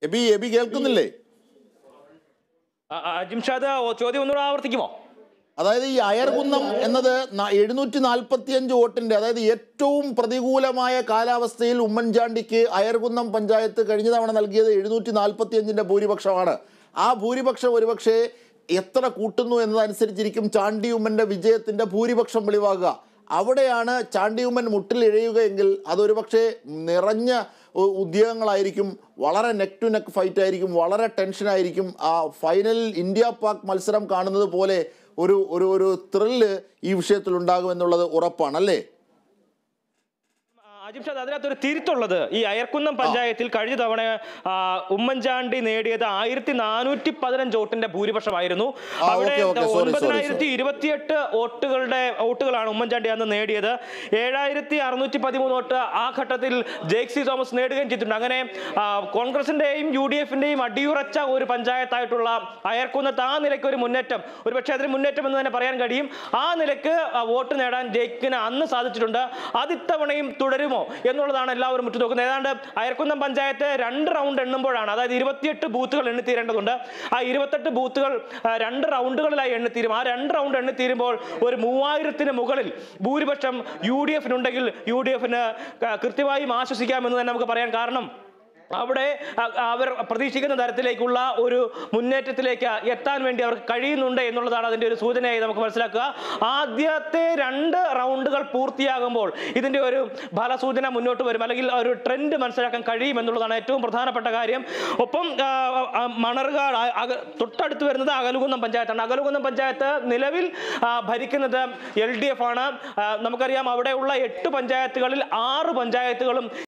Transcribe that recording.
AB AB കേൾക്കുന്നില്ലേ ആ, ആ, ജിംഷാദ് ഓ, ചോദ്യം ഒന്നുകൂടെ ആവർത്തിക്കുമോ അതായത് ഈ അയർകുന്നം എന്നത് എഴുന്നൂറ്റി നാൽപ്പത്തി അഞ്ച് വോട്ടിന്റെ അതായത് ഏറ്റവും പ്രതികൂലമായ കാലാവസ്ഥയിൽ ഉമ്മൻചാണ്ടിക്ക് അയർകുന്നം പഞ്ചായത്ത് കഴിഞ്ഞ തവണ നൽകിയത് എഴുന്നൂറ്റി നാൽപ്പത്തി അഞ്ചിന്റെ ഭൂരിപക്ഷമാണ് ആ ഭൂരിപക്ഷം ഒരുപക്ഷെ എത്ര കൂട്ടുന്നു എന്നതനുസരിച്ചിരിക്കും ചാണ്ടി ഉമ്മന്റെ വിജയത്തിന്റെ ഭൂരിപക്ഷം വെളിവാകുക അവിടെയാണ് ചാണ്ടി ഉമ്മൻ മുട്ടിലിഴയുകയെങ്കിൽ അതൊരുപക്ഷെ നിറഞ്ഞ ഉ- ഉദ്യോഗങ്ങളായിരിക്കും വളരെ നെക്ക് ടു നെക്ക് ഫൈറ്റ് ആയിരിക്കും വളരെ ടെൻഷനായിരിക്കും ആ ഫൈനലിൽ ഇന്ത്യ പാക് മത്സരം കാണുന്നത് പോലെ ഒരു ഒരു ഒരു ത്രില്ല് ഈ വിഷയത്തിൽ ഉണ്ടാകുമെന്നുള്ളത് ഉറപ്പാണ് അല്ലേ അജിംഷാദ് അതിനകത്ത് ഒരു തിരുത്തുള്ളത് ഈ അയർക്കുന്നം പഞ്ചായത്തിൽ കഴിഞ്ഞ തവണ ആ, ഉമ്മൻചാണ്ടി നേടിയത് ആയിരത്തി നാനൂറ്റി പതിനഞ്ച് വോട്ടിന്റെ ഭൂരിപക്ഷമായിരുന്നു ആ, അവിടെ ഓക്കേ, ഓക്കേ, sorry, sorry, ഒൻപതിനായിരത്തി ഇരുപത്തിയെട്ട് വോട്ടുകളുടെ വോട്ടുകളാണ് ഉമ്മൻചാണ്ടി അന്ന് നേടിയത് ഏഴായിരത്തി അറുന്നൂറ്റി പതിമൂന്ന് വോട്ട് ആ ഘട്ടത്തിൽ ജേക്സി തോമസ് നേടുകയും ചെയ്തിട്ടുണ്ട് അങ്ങനെ ആ, കോൺഗ്രസിന്റെയും യു ഡി എഫിന്റെയും അടിയുറച്ച ഒരു പഞ്ചായത്തായിട്ടുള്ള അയർക്കുന്നത്ത് ആ നിലയ്ക്ക് ഒരു മുന്നേറ്റം ഒരുപക്ഷെ അതിന് മുന്നേറ്റം എന്ന് തന്നെ പറയാൻ കഴിയും ആ നിലയ്ക്ക് ആ, വോട്ട് നേടാൻ ജയിക്കിന് അന്ന് സാധിച്ചിട്ടുണ്ട് അത് ഇത്തവണയും തുടരുമോ എന്നുള്ളതാണ് എല്ലാവരും ഉറ്റു നോക്കുന്നത് ഏതാണ്ട് അയർക്കുന്നം പഞ്ചായത്ത് രണ്ട് റൗണ്ട് എണ്ണുമ്പോഴാണ് അതായത് ഇരുപത്തിയെട്ട് ബൂത്തുകൾ എണ്ണിത്തീരേണ്ടതുണ്ട് ആ ഇരുപത്തെട്ട് ബൂത്തുകൾ ആ, രണ്ട് റൗണ്ടുകളിലായി എണ്ണിത്തീരും ആ രണ്ട് റൗണ്ട് എണ്ണിത്തീരുമ്പോൾ ഒരു മൂവായിരത്തിന് മുകളിൽ ഭൂരിപക്ഷം യു ഡി എഫിനുണ്ടെങ്കിൽ യു ഡി എഫിന് കൃത്യമായും ആശ്വസിക്കാമെന്ന് തന്നെ നമുക്ക് പറയാൻ കാരണം അവിടെ അ- അവർ പ്രതീക്ഷിക്കുന്ന തരത്തിലേക്കുള്ള ഒരു മുന്നേറ്റത്തിലേക്ക് എത്താൻ വേണ്ടി അവർക്ക് കഴിയുന്നുണ്ട് എന്നുള്ളതാണ് അതിൻ്റെ ഒരു സൂചനയായി നമുക്ക് മനസ്സിലാക്കുക ആദ്യത്തെ രണ്ട് റൗണ്ടുകൾ പൂർത്തിയാകുമ്പോൾ ഇതിൻ്റെ ഒരു ഫലസൂചന മുന്നോട്ട് വരും അല്ലെങ്കിൽ ആ ഒരു ട്രെൻഡ് മനസ്സിലാക്കാൻ കഴിയും എന്നുള്ളതാണ് ഏറ്റവും പ്രധാനപ്പെട്ട കാര്യം ഒപ്പം ആ, ആ, മണർകാട് ആ, അക- തൊട്ടടുത്ത് വരുന്നത് അകലുകുന്നം പഞ്ചായത്താണ് അകലുകുന്നം പഞ്ചായത്ത് നിലവിൽ ആ, ഭരിക്കുന്നത് എൽ ഡി എഫ് ആണ് ആ, നമുക്കറിയാം അവിടെയുള്ള എട്ട് പഞ്ചായത്തുകളിൽ ആറ് പഞ്ചായത്തുകളും